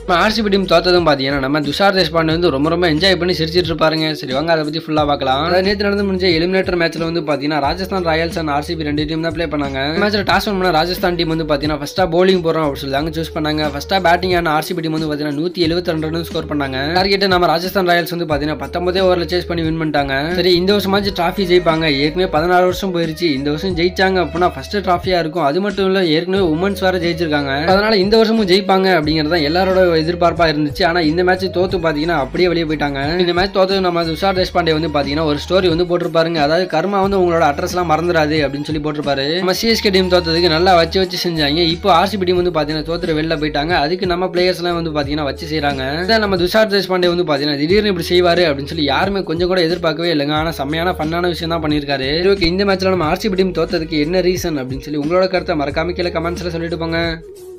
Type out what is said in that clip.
RCB team தோத்ததும் பார்த்தீங்கன்னா நம்ம துஷார் தேஷ்பாண்டே வந்து ரொம்ப ரொம்ப என்ஜாய் பண்ணி சிரிச்சிட்டு இருப்பாருங்க சரி வாங்க அதை பற்றி ஃபுல்லாக பார்க்கலாம் அதாவது நேற்று நடந்து முடிஞ்ச எலிமினேட்டர் மேட்ச்சில் வந்து பார்த்தீங்கன்னா ராஜஸ்தான் ராயல்ஸ் அண்ட் ஆர்சிபி ரெண்டு டீம் தான் ப்ளே பண்ணாங்க மேட்ச்சில் டாஸ் பண்ண ராஜஸ்தான் டீம் வந்து பார்த்தீங்கன்னா ஃபஸ்ட்டாக bowling போகிறோம் அப்படின்னு சொல்லி தாங்க சூஸ் பண்ணாங்க ஃபஸ்ட்டாக பேட்டிங் ஆன ஆர்சிபி டீம் வந்து பார்த்தீங்கன்னா நூற்றி எழுபத்தி ரெண்டு ரன் ஸ்கோர் பண்ணாங்க டார்கெட் நம்ம ராஜஸ்தான் ராயல்ஸ் வந்து பார்த்தீங்கன்னா பத்தொன்பதே ஓவரில் சேஸ் பண்ணி வின் பண்ணிட்டாங்க சரி இந்த வருஷமாச்சும் ட்ராஃபி ஜெயிப்பாங்க ஏற்கனவே பதினாறு வருஷம் போயிருச்சு இந்த வருஷம் ஜெயிச்சாங்க அப்படின்னா ஃபர்ஸ்ட் ட்ராஃபியா இருக்கும் அது மட்டும் இல்ல ஏற்கனவே உமன்ஸ் வேற ஜெயிச்சிருக்காங்க அதனால இந்த வருஷமும் ஜெயிப்பாங்க அப்படிங்கிறது தான் எல்லாரோட எதிர்பார்ப்பா இருந்துச்சு ஆனா இந்த மேட்ச் தோத்து பாத்தீங்கன்னா அப்படியே வெளியே போயிட்டாங்க இந்த மேட்ச் தோத்து நம்ம துஷார் தேஷ்பாண்டே வந்து பாத்தீங்கன்னா ஒரு ஸ்டோரி வந்து போட்டிருப்பாருங்க அதாவது கர்மா வந்து உங்களோட அட்ரஸ் எல்லாம் மறந்துடாது அப்படின்னு சொல்லி போட்டிருப்பாரு நம்ம சிஎஸ்கே டீம் தோத்ததுக்கு நல்லா வச்சு வச்சு செஞ்சாங்க இப்போ ஆர்சிபி டீம் வந்து பாத்தீங்கன்னா தோத்துட்டு வெளில போயிட்டாங்க அதுக்கு நம்ம பிளேயர்ஸ் எல்லாம் வந்து பாத்தீங்கன்னா வச்சு செய்றாங்க இதான் நம்ம துஷார் தேஷ்பாண்டே வந்து பாத்தீங்கன்னா திடீர்னு இப்படி செய்வாரு அப்படின்னு சொல்லி யாருமே கொஞ்சம் கூட எதிர்பார்க்கவே இல்லைங்க ஆனா செம்மையான ஃபன்னான விஷயம் தான் பண்ணியிருக்காரு சரி, okay இந்த மேட்ச்ல நம்ம ஆர்சிபி டீம் தோத்ததுக்கு என்ன ரீசன் அப்படின்னு சொல்லி உங்களோட கருத்தை மறக்காம கீழே கமெண்ட்ஸ்ல சொல்லிட்டு போங்க